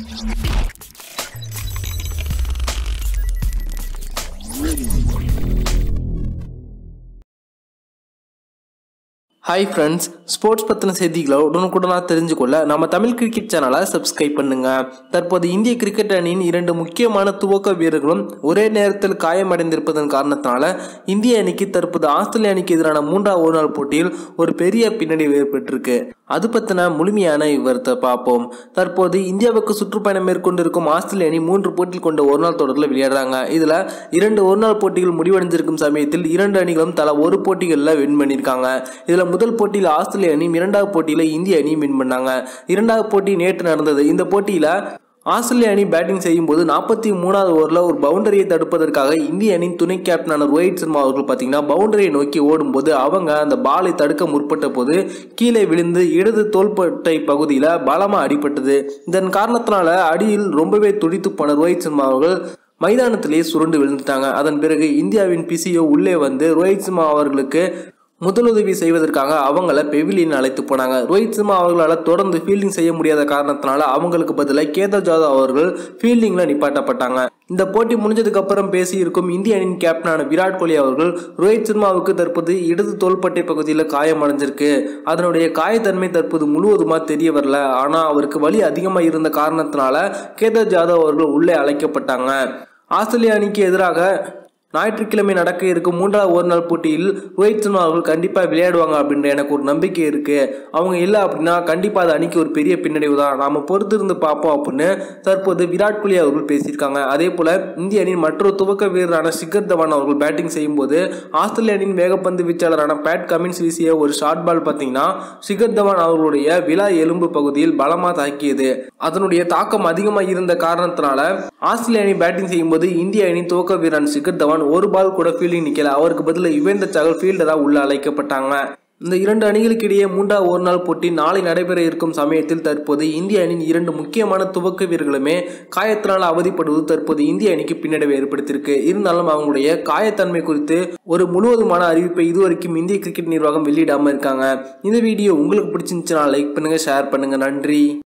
hi friends sports பற்றின செய்திகளை உடனுக்குடனாக தெரிஞ்சுக்கொள்ள நம்ம தமிழ் கிரிக்கெட் சேனலை சப்ஸ்கிரைப் பண்ணுங்க தற்போது இந்திய கிரிக்கெட் அணியின் இரண்டு முக்கியமான துவக்க வீரர்களும் ஒரே நேரத்தில் காயமடைந்திருப்பதன் காரணத்தினால இந்திய அணிக்கு தற்போது ஆஸ்திரேலிய அணிக்கு எதிரான மூன்றாவது ஒரு நாள் போட்டியில் ஒரு பெரிய பின்னடைவு ஏற்பட்டிருக்கு அது பற்றின முழுமையான விவரத்தை பார்ப்போம் தற்போது இந்தியாவுக்கு சுற்றுப்பயணம் மேற்கொண்டிருக்கும் ஆஸ்திரேலிய அணி மூன்று போட்டியில் கொண்ட ஒரு நாள் தொடரில் விளையாடுறாங்க இதில் இரண்டு ஒரு நாள் போட்டிகள் முடிவடைந்திருக்கும் சமயத்தில் இரண்டு அணிகளும் தலா ஒரு போட்டிகளில் வின் பண்ணியிருக்காங்க இதில் முதல் போட்டியில் ஆஸ்திரேலிய அணியும் இரண்டாவது போட்டியில் இந்திய அணியும் வின் பண்ணாங்க இரண்டாவது போட்டி நேற்று நடந்தது இந்த போட்டியில் ஆஸ்திரேலிய அணி பேட்டிங் செய்யும் போது நாற்பத்தி மூணாவது ஓவரில் ஒரு பவுண்டரியை தடுப்பதற்காக இந்திய அணியின் துணை கேப்டனான ரோஹித் சர்மா அவர்கள் பார்த்தீங்கன்னா பவுண்டரியை நோக்கி ஓடும்போது அவங்க அந்த பாலை தடுக்க முற்பட்ட போது கீழே விழுந்து இடது தோள்பட்டை பகுதியில் பலமாக அடிபட்டது இதன் காரணத்தினால அடியில் ரொம்பவே துடித்து போன ரோஹித் சர்மா அவர்கள் மைதானத்திலேயே சுருண்டு விழுந்துட்டாங்க அதன் பிறகு இந்தியாவின் பிசிஓ உள்ளே வந்து ரோஹித் சர்மா அவர்களுக்கு முதலுதவி செய்வதற்காக அவங்கள பெவிலியன் அழைத்து போனாங்க ரோஹித் சர்மா அவர்களால் தொடர்ந்து ஃபீல்டிங் செய்ய முடியாத காரணத்தினால அவங்களுக்கு பதிலாக கேதர் ஜாதவ் அவர்கள் ஃபீல்டிங்கில் நிப்பாட்டப்பட்டாங்க இந்த போட்டி முடிஞ்சதுக்கு அப்புறம் பேசியிருக்கும் இந்திய அணியின் கேப்டனான விராட் கோலி அவர்கள் ரோஹித் சர்மாவுக்கு தற்போது இடது தோள்பட்டை பகுதியில் காயம் அடைஞ்சிருக்கு அதனுடைய காயத்தன்மை தற்போது முழுவதுமாக தெரிய வரல ஆனால் அவருக்கு வலி அதிகமாக இருந்த காரணத்தினால கேதர் ஜாதவ் அவர்கள் உள்ளே அழைக்கப்பட்டாங்க ஆஸ்திரேலிய அணிக்கு எதிராக ஞாயிற்றுக்கிழமை நடக்க இருக்கும் மூன்றாவது ஒரு நாள் போட்டியில் ரோஹித் சர்மா அவர்கள் கண்டிப்பாக விளையாடுவாங்க அப்படின்ற எனக்கு ஒரு நம்பிக்கை இருக்கு அவங்க இல்லை அப்படின்னா கண்டிப்பாக அது அணிக்கு ஒரு பெரிய பின்னடைவு தான் நாம பொறுத்திருந்து பார்ப்போம் அப்படின்னு தற்போது விராட் கோலி அவர்கள் பேசியிருக்காங்க அதே போல இந்திய அணியின் மற்றொரு துவக்க வீரரான சிகர் தவான் அவர்கள் பேட்டிங் செய்யும்போது ஆஸ்திரேலிய அணியின் வேகப்பந்து வீச்சாளரான பேட் கமின்ஸ் வீசிய ஒரு ஷார்ட் பால் பார்த்தீங்கன்னா சிகர் தவான் அவர்களுடைய விழா எலும்பு பகுதியில் பலமாக தாக்கியது அதனுடைய தாக்கம் அதிகமாக இருந்த காரணத்தினால ஆஸ்திரேலிய அணி பேட்டிங் செய்யும்போது இந்திய அணி துவக்க வீரன் சிகர் தவான் ஒரு பால் கூட ஃபீல்டிங் நிற்கல அவருக்கு பதிலாக யுவேந்தர் சகல் ஃபீல்டராக உள்ள அழைக்கப்பட்டாங்க இந்த இரண்டு அணிகளுக்கு இடையே மூன்றாவது ஒரு நாள் போட்டி நாளை நடைபெற இருக்கும் சமயத்தில் தற்போது இந்திய அணியின் இரண்டு முக்கியமான துவக்க வீரர்களுமே காயத்தினால் அவதிப்படுவது தற்போது இந்திய அணிக்கு பின்னடைவை ஏற்படுத்தியிருக்கு இருந்தாலும் அவங்களுடைய காயத்தன்மை குறித்து ஒரு முழுவதுமான அறிவிப்பை இதுவரைக்கும் இந்திய கிரிக்கெட் நிர்வாகம் வெளியிடாமல் இருக்காங்க இந்த வீடியோ உங்களுக்கு பிடிச்சிருந்துச்சுன்னா லைக் பண்ணுங்க ஷேர் பண்ணுங்க நன்றி